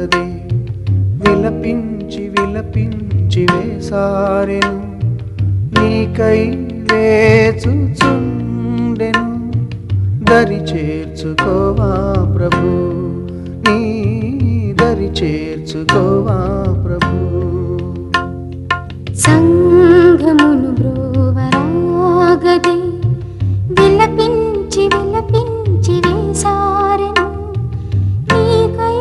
ఆగదే విలపించి విలపించి వేసారెను నీకై వేచుచుండెను దరి చేర్చుకోవా ప్రభు నీ దరి చేర్చుకోవా ప్రభు సంఘమును బ్రోవరాగదే విలపించి విలపించి వేసారెను నీకై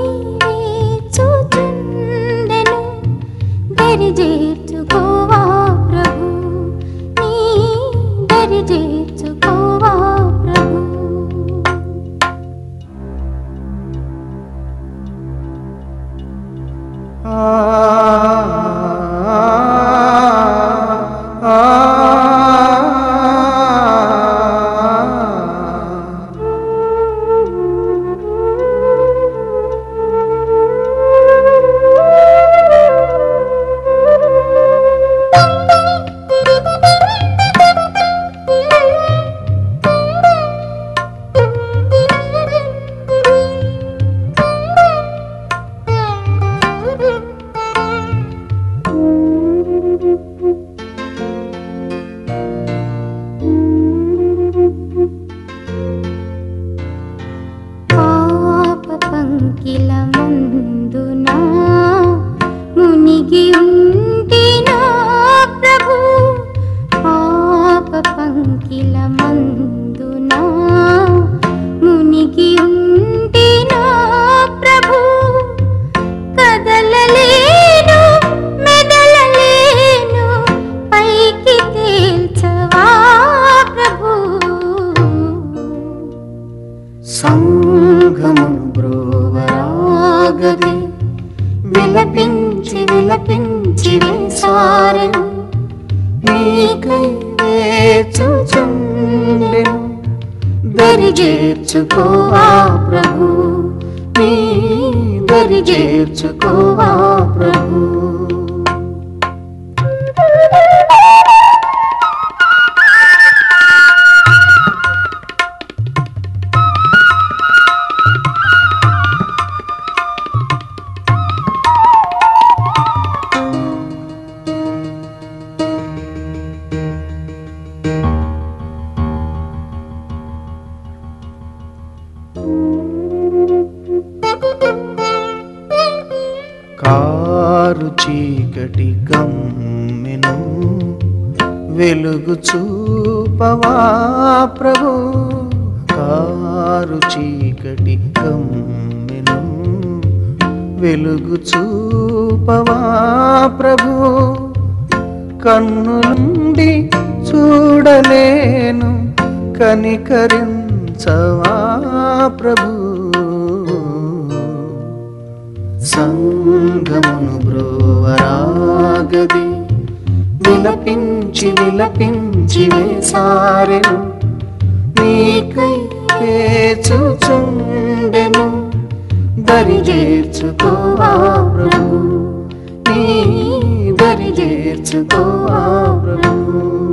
వేచుచుండెను దరి చేర్చుకోవా ప్రభు నీ దరి చేర్చుకోవా ప్రభు పాప పంకిల ముందునా మునిగి ఉంటినా ప్రభు పాప పంకిల మందునా మునిగి ఉంటినా ప్రభు కదలలేను మెదలలేను పైకి తేల్చవా ప్రభు సంఘమును బ్రోవరాగదే విలపించి విలపించి వేసారెను నీకై వేచుచుండెను దరి చేర్చుకోవా ప్రభు నీ దరి చేర్చుకోవా ప్రభు కారు చీకటి గమ్మెను వెలుగు చూపవా ప్రభు కారు చీకటి గమ్మెను వెలుగు చూపవా ప్రభు కన్ను నుండి చూడలేను కనికరించవా ప్రభు సంగమును బ్రోవరాగది విలపించి విలపించి వేసారెను నీకై వేచుచుండెను దరి చేర్చుకోవా ప్రభు నీ దరి చేర్చుకోవా ప్రభు